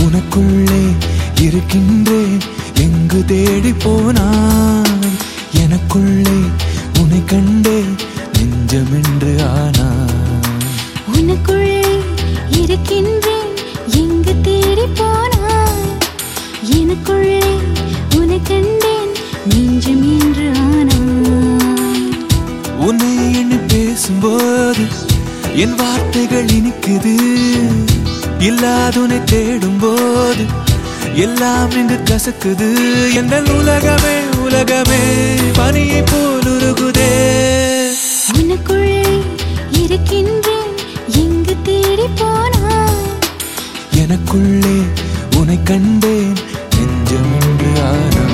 உனக்குள்ளே இருக்கின்றேன் எங்கு தேடி போனாய் எனக்குள்ளே உன்னை கண்டேன் நெஞ்சமென்று ஆனாய் உனக்குள்ளே இருக்கின்றேன் எங்கு தேடி போனாய் எனக்குள்ளே உன்னை கண்டேன் நெஞ்சம் என்று ஆனாய் உன்னை எண்ணி பேசும்போது என் வார்த்தைகள் இனிக்குது இல்லாதுனை தேடும் போது எல்லாம் இங்கு கசக்குது எந்த உலகமே உலகமே பனியை போல் உருகுதே உனக்குள்ளே இருக்கின்றேன் எங்கு தேடி போனாய் எனக்குள்ளே உன்னை கண்டேன் நெஞ்சம் என்று ஆனாய்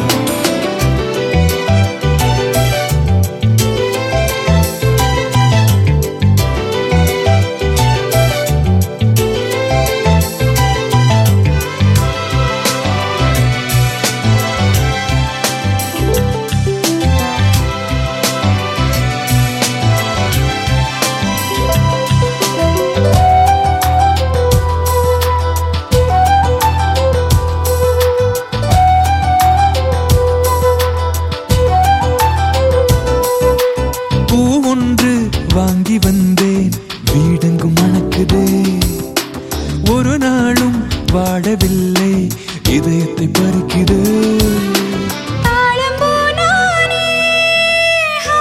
பூ ஒன்று வாங்கி வந்தேன் வீடெங்கும் மணக்குதே ஒரு நாளும் வாடவில்லை இதயத்தை பறிக்குது தாழம் போனானே ஹா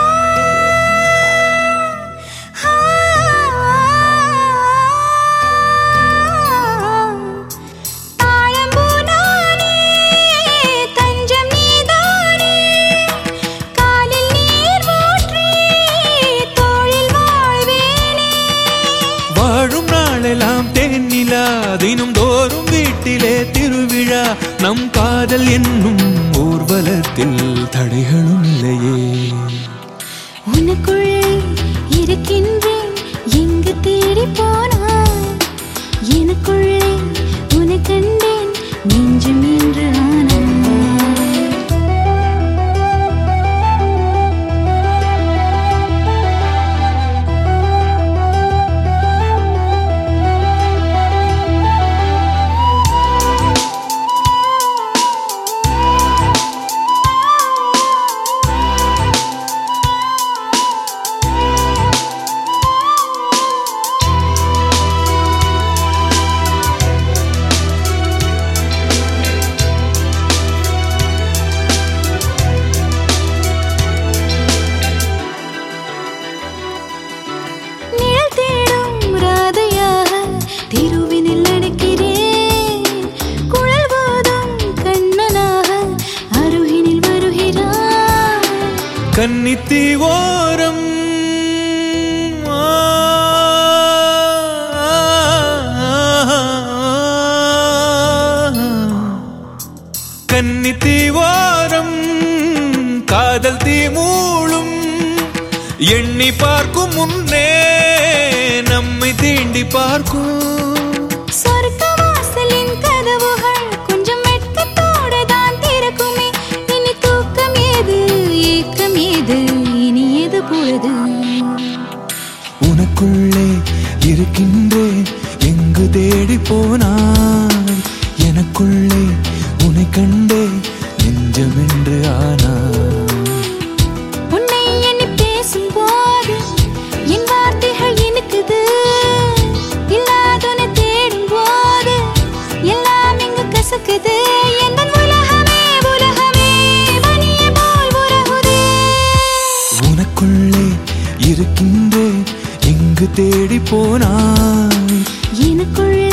ஹா தாழம் போனானே தஞ்சம் நீதானே காலில் நீர் ஊற்றி தோளில் வாழ்வேனே வாழும் நாளெல்லாம் தேனிலா தினம் தோறும் வீட்டிலே திருவிழா நம் காதல் என்னும் ஊர்வலத்தில் தடைகளும் இல்லையே உனக்குள்ளே இருக்கின்றேன் எங்கு தேடி போனாய் எனக்குள்ளே உன்னை கண்டேன் நெஞ்சம் என்று ஆனாய் நிழல் தேடும் ராதையாக தெருவினில் நடக்கிறேன் குழல் போதும் கண்ணனாக அருகினில் வருகிறான் கன்னித்தி ஓரம் ஆ, கன்னித்தி ஓரம் காதல் தீ மூளும் எண்ணி பார்க்கும் முன்னே நம்மை தீண்டி பார்க்கும் சொர்க்க வாசலின் கதவுகள் கொஞ்சம் வெட்கத்தோடு தான் திறக்குமே இனி தூக்கம் ஏது ஏக்கம் ஏது இனி எது பொழுது உனக்குள்ளே இருக்கின்றேன் எங்கு தேடி போனாய் எனக்குள்ளே உன்னை கண்டே நெஞ்சமென்று ஆனாய் உன்னை எண்ணி பேசும்போது என் வார்த்தைகள் இனிக்குது இல்லாதொன்னு தேடும் போது எல்லாம் இங்கு கசக்குது எந்த உலகமே உலகமே மணியை போல் உறகுதே உனக்குள்ளே இருக்கின்றேன் எங்கு தேடி போனாய் எனக்குள்ளே